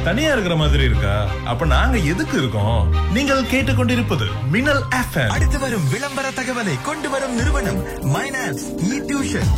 தனியா இருக்கிற மாதிரி இருக்கா அப்ப நாங்க எதுக்கு இருக்கோம் நீங்கள் கேட்டுக்கொண்டிருப்பது மின்னல் எஃப்எம் அடுத்து வரும் விளம்பர தகவலை கொண்டு வரும் நிறுவனம் மைனாப்ஸ் இ டியூஷன்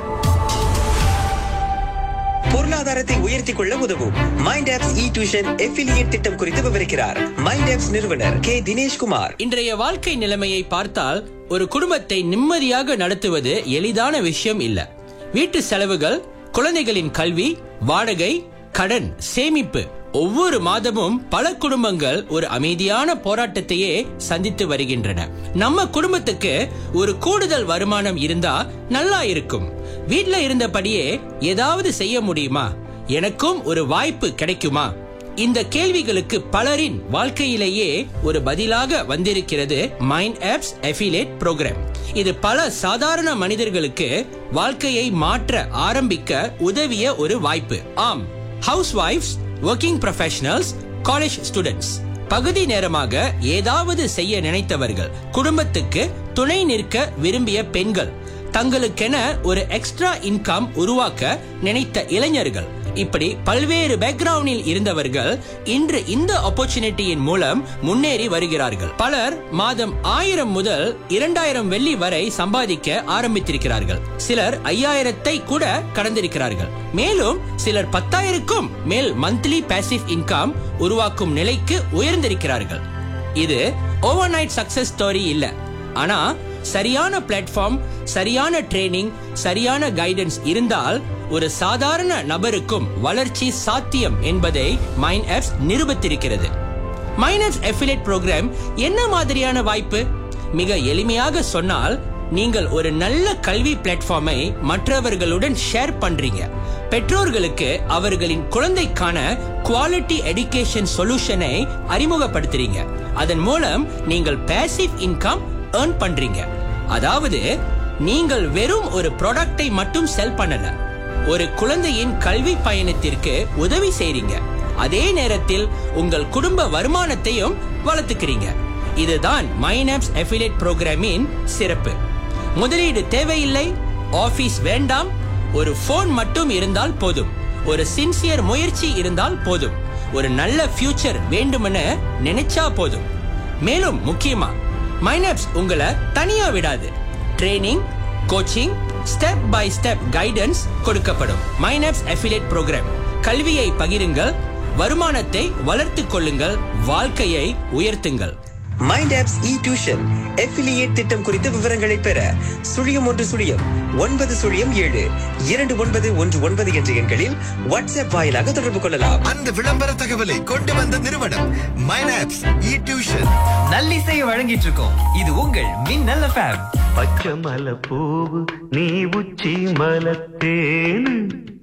பொருளாதாரத்தை உயர்த்திக் கொள்ள உதவும் Mind Apps E tuition affiliate திட்டம் குறித்து விவரிக்கிறார் மைண்ட் ஆப்ஸ் நிறுவனர் கே தினேஷ்குமார் இன்றைய வாழ்க்கை நிலைமையை பார்த்தால் ஒரு குடும்பத்தை நிம்மதியாக நடத்துவது எளிதான விஷயம் இல்ல வீட்டு செலவுகள் குழந்தைகளின் கல்வி வாடகை கடன் சேமிப்பு ஒவ்வொரு மாதமும் பல குடும்பங்கள் ஒரு அமைதியான போராட்டத்தையே சந்தித்து வருகின்றன நம்ம குடும்பத்துக்கு ஒரு கூடுதல் வருமானம் இருந்தா நல்லா இருக்கும் வீட்ல இருந்தபடியே ஏதாவது செய்ய முடியுமா எனக்கும் ஒரு வாய்ப்பு கிடைக்குமா இந்த கேள்விகளுக்கு பலரின் வாழ்க்கையிலேயே ஒரு பதிலாக வந்திருக்கிறது மைண்ட் ஆப்ஸ் affiliate program இது பல சாதாரண மனிதர்களுக்கு வாழ்க்கையை மாற்ற ஆரம்பிக்க உதவிய ஒரு வாய்ப்பு ஆம் house wives working professionals college students பகுதி நேரமாக ஏதாவது செய்ய நினைத்தவர்கள் குடும்பத்துக்கு துணை நிற்க விரும்பிய பெண்கள் தங்களுக்கென ஒரு எக்ஸ்ட்ரா இன்கம் உருவாக்க நினைத்த இளைஞர்கள் இப்படி பல்வேறு பேக்ரவுண்டில் இருந்தவர்கள் இன்று இந்த ஆப்பர்ச்சுனிட்டியின் மூலம் முன்னேறி வருகிறார்கள் பலர் மாதம் ஆயிரம் முதல் இரண்டாயிரம் வெள்ளி வரை சம்பாதிக்க ஆரம்பித்திருக்கிறார்கள் சிலர் ஐயாயிரத்தை கூட கடந்திருக்கிறார்கள் மேலும் சிலர் பத்தாயிரக்கும் மேல் மந்த்லி பேசிவ் இன்கம் உருவாக்கும் நிலைக்கு உயர்ந்திருக்கிறார்கள் இது ஓவர் நைட் சக்சஸ் ஸ்டோரி இல்ல ஆனா சரியான பிளாட்ஃபார்ம் சரியான ட்ரைனிங் சரியான கைடன்ஸ் இருந்தால் ஒரு சாதாரண நபருக்கும் வளர்ச்சி சாத்தியம் என்பதை மைண்ட் ஆப்ஸ் நிரூபித்திருக்கிறது மைண்ட் ஆப்ஸ் affiliate program என்ன மாதிரியான வாய்ப்பு மிக எளிமையாக சொன்னால் நீங்கள் ஒரு நல்ல கல்வி பிளாட்ஃபார்மை மற்றவர்களுடன் ஷேர் பண்றீங்க பெற்றோர்களுக்கு அவர்களின் குழந்தைக்கான குவாலிட்டி எடுகேஷன் சொல்யூஷனை அறிமுகப்படுத்துறீங்க அதன் மூலம் நீங்கள் பேசிவ் இன்கம் ஏர்ன் பண்றீங்க அதாவது நீங்கள் வெறும் ஒரு ப்ராடக்டை மட்டும் செல் பண்ணல ஒரு குழந்தையின் கல்வி பயணத்திற்கு உதவி செய்றீங்க அதே நேரத்தில் உங்கள் குடும்ப வருமானத்தையும் வளர்த்துக்கிறீங்க இதுதான் மைனாப்ஸ் affiliate புரோகிராமின் சிறப்பு முதலீடு தேவையில்லை ஆபீஸ் வேண்டாம் ஒரு போன் மட்டும் இருந்தால் போதும் ஒரு சின்சியர் முயற்சி இருந்தால் போதும் ஒரு நல்ல ஃபியூச்சர் வேண்டுமென நினைச்சா போதும் மேலும் முக்கியமா மைனாப்ஸ் உங்களை தனியா விடாது training coaching step by step guidance கொடுக்கப்படும் மைனாப்ஸ் affiliate program கல்வியை பகிருங்கள் வருமானத்தை வளர்த்துக் கொள்ளுங்கள் வாழ்க்கையை உயர்த்துங்கள் Mind Apps E tuition affiliate திட்டம் குறித்த விவரங்களை பெற சுழியம் ஒன்று சுழியம் ஒன்பது சுழியம் ஏழு இரண்டு ஒன்பது ஒன்று ஒன்பது என்ற எண்களில் வாட்ஸ்அப் வாயிலாக தொடர்பு கொள்ளலாம் அந்த விளம்பர தகவலை கொண்டு வந்த நிறுவனம் மைனாப்ஸ் இ டியூஷன் நல்லிசையை வழங்கிட்டு இருக்கோம் இது உங்கள் மின்னல் எஃப்எம் பச்சை மலை பூவு நீ உச்சி மலத்தேனு